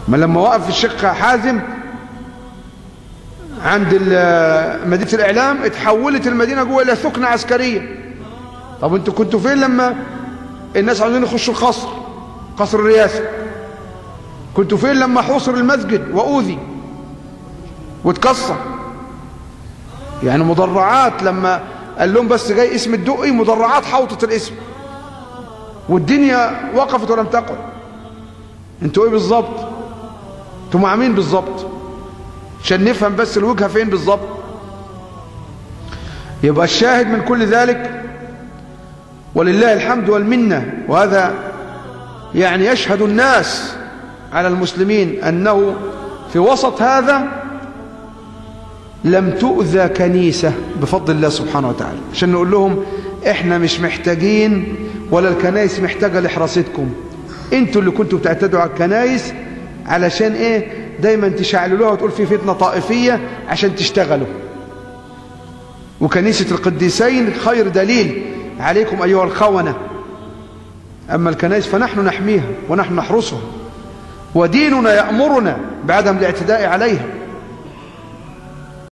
ما لما وقف الشيخ حازم عند مدينة الإعلام اتحولت المدينة جوه إلى ثكنة عسكرية طب انتوا كنتوا فين لما الناس عاوزين يخشوا القصر قصر الرئاسة كنتوا فين لما حوصر المسجد وأوذي واتكسر يعني مدرعات لما قال لهم بس جاي اسم الدقي مدرعات حوطت الاسم والدنيا وقفت ولم تقل انتوا ايه بالظبط انتوا مع مين بالظبط عشان نفهم بس الوجهه فين بالظبط يبقى الشاهد من كل ذلك ولله الحمد والمنه وهذا يعني يشهد الناس على المسلمين انه في وسط هذا لم تؤذى كنيسة بفضل الله سبحانه وتعالى عشان نقول لهم احنا مش محتاجين ولا الكنائس محتاجة لحراستكم انتوا اللي كنتوا بتعتدوا على الكنائس علشان ايه دايما تشعللوها وتقول في فتنة طائفية عشان تشتغلوا وكنيسة القديسين خير دليل عليكم أيها الخونة أما الكنائس فنحن نحميها ونحن نحرسها وديننا يأمرنا بعدم الاعتداء عليها